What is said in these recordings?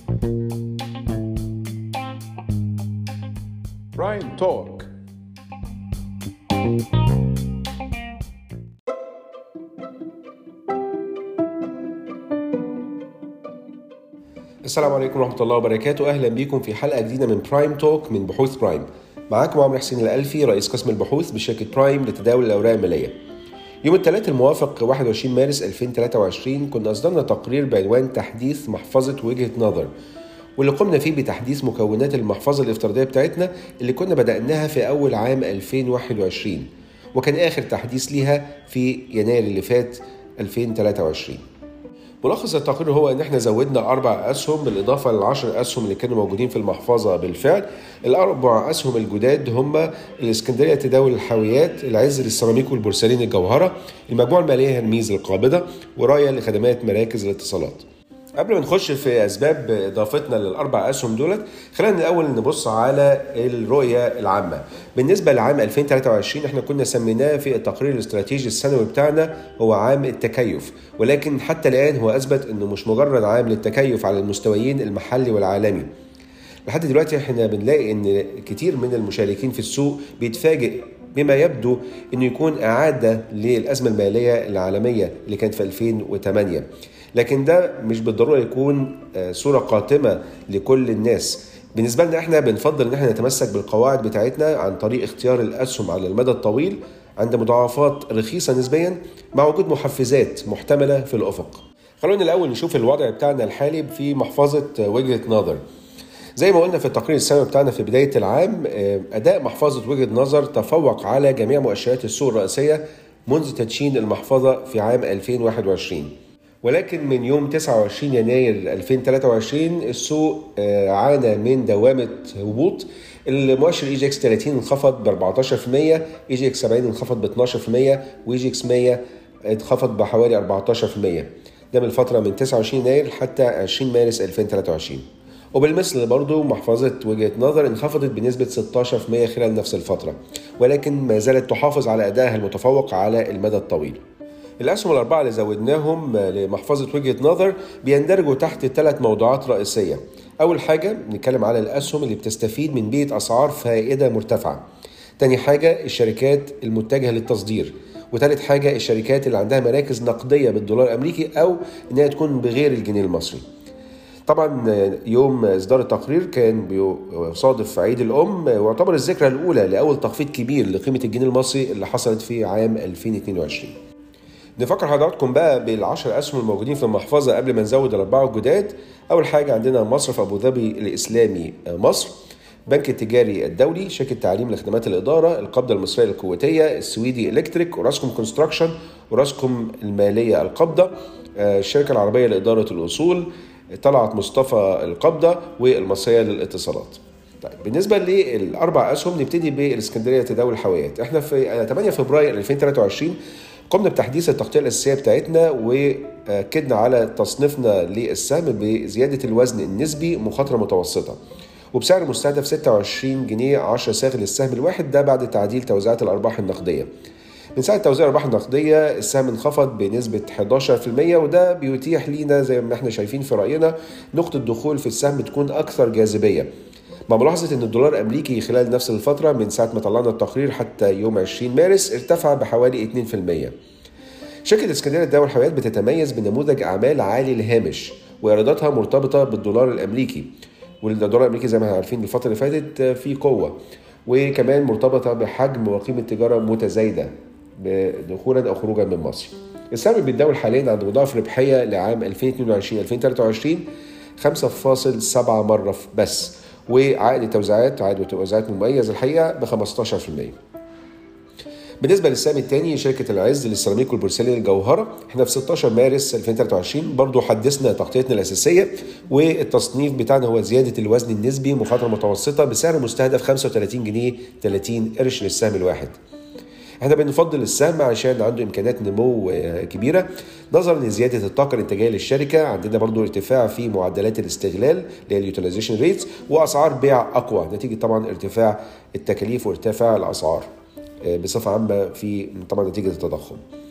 برايم توك السلام عليكم ورحمة الله وبركاته أهلا بكم في حلقة جديدة من برايم توك من بحوث برايم معاكم عمرو حسين الألفي رئيس قسم البحوث بشركة برايم لتداول الأوراق المالية يوم الثلاث الموافق 21 مارس 2023 كنا أصدرنا تقرير بعنوان تحديث محفظة وجهة نظر واللي قمنا فيه بتحديث مكونات المحفظة الافتراضية بتاعتنا اللي كنا بدأناها في أول عام 2021 وكان آخر تحديث ليها في يناير اللي فات 2023 ملخص التقرير هو ان احنا زودنا اربع اسهم بالاضافه للعشر اسهم اللي كانوا موجودين في المحفظه بالفعل الاربع اسهم الجداد هم الاسكندريه تداول الحاويات العز للسيراميك والبورسلين الجوهره المجموعه الماليه هرميز القابضه ورايا لخدمات مراكز الاتصالات قبل ما نخش في اسباب اضافتنا للاربع اسهم دولت خلينا الاول نبص على الرؤيه العامه بالنسبه لعام 2023 احنا كنا سميناه في التقرير الاستراتيجي السنوي بتاعنا هو عام التكيف ولكن حتى الان هو اثبت انه مش مجرد عام للتكيف على المستويين المحلي والعالمي لحد دلوقتي احنا بنلاقي ان كتير من المشاركين في السوق بيتفاجئ بما يبدو انه يكون اعاده للازمه الماليه العالميه اللي كانت في 2008 لكن ده مش بالضروره يكون صوره قاتمه لكل الناس بالنسبه لنا احنا بنفضل ان احنا نتمسك بالقواعد بتاعتنا عن طريق اختيار الاسهم على المدى الطويل عند مضاعفات رخيصه نسبيا مع وجود محفزات محتمله في الافق خلونا الاول نشوف الوضع بتاعنا الحالي في محفظه وجهه نظر زي ما قلنا في التقرير السنوي بتاعنا في بدايه العام اداء محفظه وجهه نظر تفوق على جميع مؤشرات السوق الرئيسيه منذ تدشين المحفظه في عام 2021 ولكن من يوم 29 يناير 2023 السوق عانى من دوامة هبوط المؤشر اي جي اكس 30 انخفض ب 14% اي جي اكس 70 انخفض ب 12% واي جي اكس 100 انخفض بحوالي 14% ده من الفترة من 29 يناير حتى 20 مارس 2023 وبالمثل برضه محفظة وجهة نظر انخفضت بنسبة 16% خلال نفس الفترة ولكن ما زالت تحافظ على أدائها المتفوق على المدى الطويل الأسهم الأربعة اللي زودناهم لمحفظة وجهة نظر بيندرجوا تحت ثلاث موضوعات رئيسية أول حاجة نتكلم على الأسهم اللي بتستفيد من بيئة أسعار فائدة مرتفعة تاني حاجة الشركات المتجهة للتصدير وثالث حاجة الشركات اللي عندها مراكز نقدية بالدولار الأمريكي أو إنها تكون بغير الجنيه المصري طبعا يوم اصدار التقرير كان بيصادف عيد الام ويعتبر الذكرى الاولى لاول تخفيض كبير لقيمه الجنيه المصري اللي حصلت في عام 2022 نفكر حضراتكم بقى بالعشر اسهم الموجودين في المحفظه قبل ما نزود الاربعه الجداد اول حاجه عندنا مصرف ابو ظبي الاسلامي مصر بنك التجاري الدولي شركة تعليم لخدمات الإدارة القبضة المصرية للقوتية السويدي إلكتريك وراسكوم كونستراكشن وراسكوم المالية القبضة الشركة العربية لإدارة الأصول طلعت مصطفى القبضة والمصرية للاتصالات طيب بالنسبه للاربع اسهم نبتدي بالاسكندريه تداول الحاويات احنا في 8 فبراير 2023 قمنا بتحديث التغطيه الاساسيه بتاعتنا واكدنا على تصنيفنا للسهم بزياده الوزن النسبي مخاطره متوسطه وبسعر مستهدف 26 جنيه 10 صاغ للسهم الواحد ده بعد تعديل توزيعات الارباح النقديه من ساعه توزيع الارباح النقديه السهم انخفض بنسبه 11% وده بيتيح لينا زي ما احنا شايفين في راينا نقطه دخول في السهم تكون اكثر جاذبيه مع ملاحظة أن الدولار الأمريكي خلال نفس الفترة من ساعة ما طلعنا التقرير حتى يوم 20 مارس ارتفع بحوالي 2%. شركة اسكندرية للدواء والحيوانات بتتميز بنموذج أعمال عالي الهامش وإيراداتها مرتبطة بالدولار الأمريكي والدولار الأمريكي زي ما احنا عارفين الفترة اللي فاتت في قوة وكمان مرتبطة بحجم وقيمة تجارة متزايدة دخولا أو خروجا من مصر. السهم بيتداول حاليا عند مضاعف ربحية لعام 2022 2023 5.7 مرة بس وعائد التوزيعات عائد التوزيعات مميز الحقيقه ب 15%. بالنسبه للسهم الثاني شركه العز للسيراميك والبورسلين الجوهره احنا في 16 مارس 2023 برضو حدثنا تغطيتنا الاساسيه والتصنيف بتاعنا هو زياده الوزن النسبي مخاطره متوسطه بسعر مستهدف 35 جنيه 30 قرش للسهم الواحد. احنا بنفضل السهم عشان عنده امكانيات نمو كبيره نظرا لزياده الطاقه الانتاجيه للشركه عندنا برضو ارتفاع في معدلات الاستغلال اللي هي اليوتيلايزيشن ريتس واسعار بيع اقوى نتيجه طبعا ارتفاع التكاليف وارتفاع الاسعار بصفه عامه في طبعا نتيجه التضخم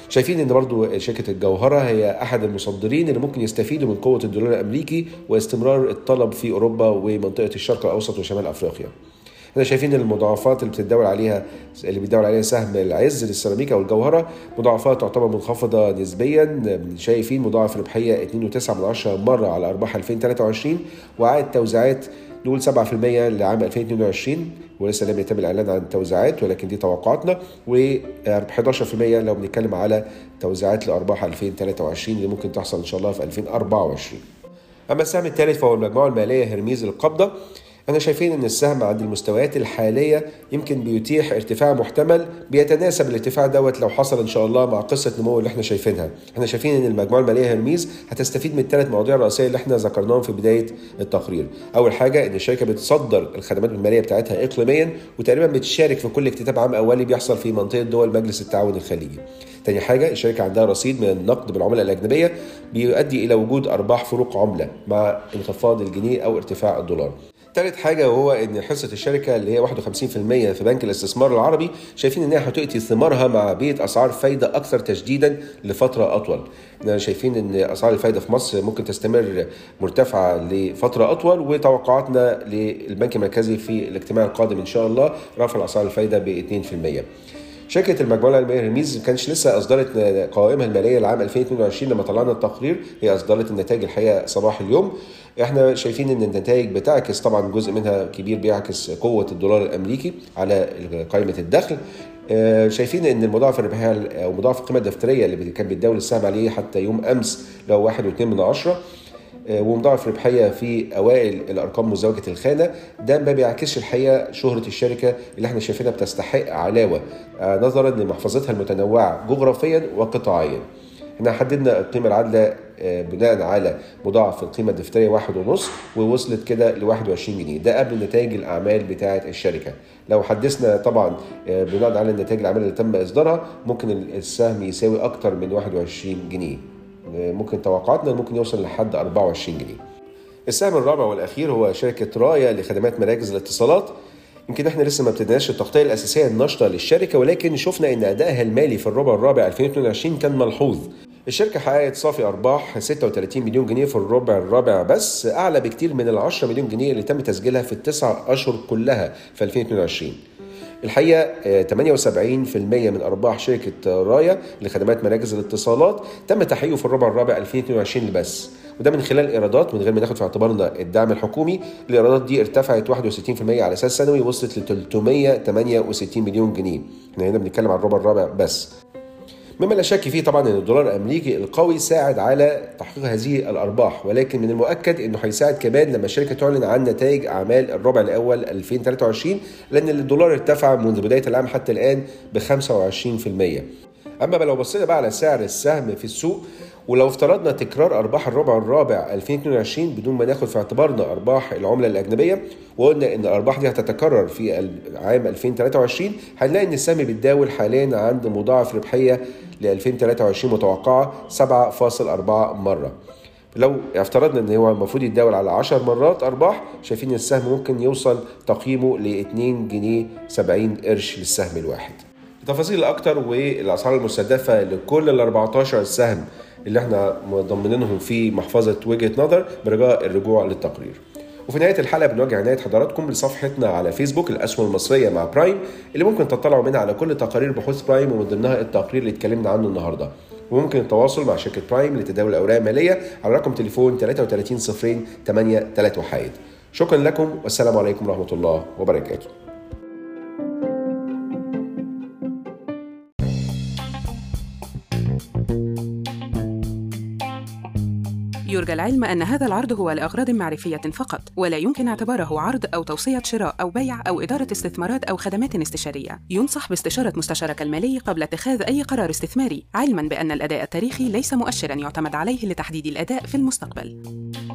شايفين ان برضو شركه الجوهره هي احد المصدرين اللي ممكن يستفيدوا من قوه الدولار الامريكي واستمرار الطلب في اوروبا ومنطقه الشرق الاوسط وشمال افريقيا احنا شايفين ان المضاعفات اللي بتتداول عليها اللي بيتداول عليها سهم العز للسيراميكا والجوهره مضاعفات تعتبر منخفضه نسبيا شايفين مضاعف ربحيه 2.9 مره على ارباح 2023 وعائد توزيعات نقول 7% لعام 2022 ولسه لم يتم الاعلان عن التوزيعات ولكن دي توقعاتنا و 11% لو بنتكلم على توزيعات لارباح 2023 اللي ممكن تحصل ان شاء الله في 2024 اما السهم الثالث فهو المجموعه الماليه هرميز القبضه احنا شايفين ان السهم عند المستويات الحاليه يمكن بيتيح ارتفاع محتمل بيتناسب الارتفاع دوت لو حصل ان شاء الله مع قصه نمو اللي احنا شايفينها احنا شايفين ان المجموعه الماليه هرميز هتستفيد من الثلاث مواضيع الرئيسيه اللي احنا ذكرناهم في بدايه التقرير اول حاجه ان الشركه بتصدر الخدمات الماليه بتاعتها اقليميا وتقريبا بتشارك في كل اكتتاب عام اولي بيحصل في منطقه دول مجلس التعاون الخليجي تاني حاجة الشركة عندها رصيد من النقد بالعملة الأجنبية بيؤدي إلى وجود أرباح فروق عملة مع انخفاض الجنيه أو ارتفاع الدولار ثالث حاجه وهو ان حصه الشركه اللي هي 51% في بنك الاستثمار العربي شايفين انها هتؤتي ثمارها مع بيئه اسعار فايده اكثر تجديدا لفتره اطول. احنا شايفين ان اسعار الفايده في مصر ممكن تستمر مرتفعه لفتره اطول وتوقعاتنا للبنك المركزي في الاجتماع القادم ان شاء الله رفع اسعار الفايده ب 2%. شركه المجموعه العلميه هرميز ما كانش لسه اصدرت قوائمها الماليه لعام 2022 لما طلعنا التقرير هي اصدرت النتائج الحقيقه صباح اليوم احنا شايفين ان النتائج بتعكس طبعا جزء منها كبير بيعكس قوه الدولار الامريكي على قائمه الدخل شايفين ان المضاعف الربحيه او مضاعف القيمه الدفتريه اللي كان بيتداول السهم عليه حتى يوم امس لو 1.2 من عشرة ومضاعف ربحيه في اوائل الارقام مزدوجه الخانه ده ما بيعكسش الحقيقه شهره الشركه اللي احنا شايفينها بتستحق علاوه نظرا لمحفظتها المتنوعه جغرافيا وقطاعيا. احنا حددنا القيمه العادله بناء على مضاعف القيمه الدفتريه واحد ونص ووصلت كده ل 21 جنيه ده قبل نتائج الاعمال بتاعه الشركه لو حدثنا طبعا بناء على النتائج الاعمال اللي تم اصدارها ممكن السهم يساوي اكتر من 21 جنيه ممكن توقعاتنا ممكن يوصل لحد 24 جنيه السهم الرابع والاخير هو شركه رايا لخدمات مراكز الاتصالات يمكن احنا لسه ما ابتديناش التغطيه الاساسيه النشطه للشركه ولكن شفنا ان ادائها المالي في الربع الرابع 2022 كان ملحوظ الشركة حققت صافي أرباح 36 مليون جنيه في الربع الرابع بس أعلى بكتير من ال 10 مليون جنيه اللي تم تسجيلها في التسع أشهر كلها في 2022 الحقيقه 78% من ارباح شركه رايا لخدمات مراكز الاتصالات تم تحقيقه في الربع الرابع 2022 بس وده من خلال ايرادات من غير ما ناخد في اعتبارنا الدعم الحكومي الايرادات دي ارتفعت 61% على اساس سنوي وصلت ل 368 مليون جنيه احنا هنا بنتكلم عن الربع الرابع بس مما لا شك فيه طبعا ان الدولار الامريكي القوي ساعد على تحقيق هذه الارباح ولكن من المؤكد انه هيساعد كمان لما الشركه تعلن عن نتائج اعمال الربع الاول 2023 لان الدولار ارتفع منذ بدايه العام حتى الان ب 25% اما لو بصينا بقى على سعر السهم في السوق ولو افترضنا تكرار ارباح الربع الرابع 2022 بدون ما ناخد في اعتبارنا ارباح العمله الاجنبيه وقلنا ان الارباح دي هتتكرر في عام 2023 هنلاقي ان السهم بيتداول حاليا عند مضاعف ربحيه ل 2023 متوقعه 7.4 مره لو افترضنا ان هو المفروض يتداول على 10 مرات ارباح شايفين السهم ممكن يوصل تقييمه ل 2 جنيه 70 قرش للسهم الواحد التفاصيل الاكتر والاسعار المستهدفه لكل ال 14 سهم اللي احنا مضمنينهم في محفظه وجهه نظر برجاء الرجوع للتقرير. وفي نهايه الحلقه بنوجه عنايه حضراتكم لصفحتنا على فيسبوك الاسهم المصريه مع برايم اللي ممكن تطلعوا منها على كل تقارير بحوث برايم ومن ضمنها التقرير اللي اتكلمنا عنه النهارده. وممكن التواصل مع شركه برايم لتداول الاوراق الماليه على رقم تليفون 33 صفرين 8 3 وحيد. شكرا لكم والسلام عليكم ورحمه الله وبركاته. يرجى العلم أن هذا العرض هو لأغراض معرفية فقط، ولا يمكن اعتباره عرض أو توصية شراء أو بيع أو إدارة استثمارات أو خدمات استشارية. ينصح باستشارة مستشارك المالي قبل اتخاذ أي قرار استثماري، علماً بأن الأداء التاريخي ليس مؤشراً يعتمد عليه لتحديد الأداء في المستقبل.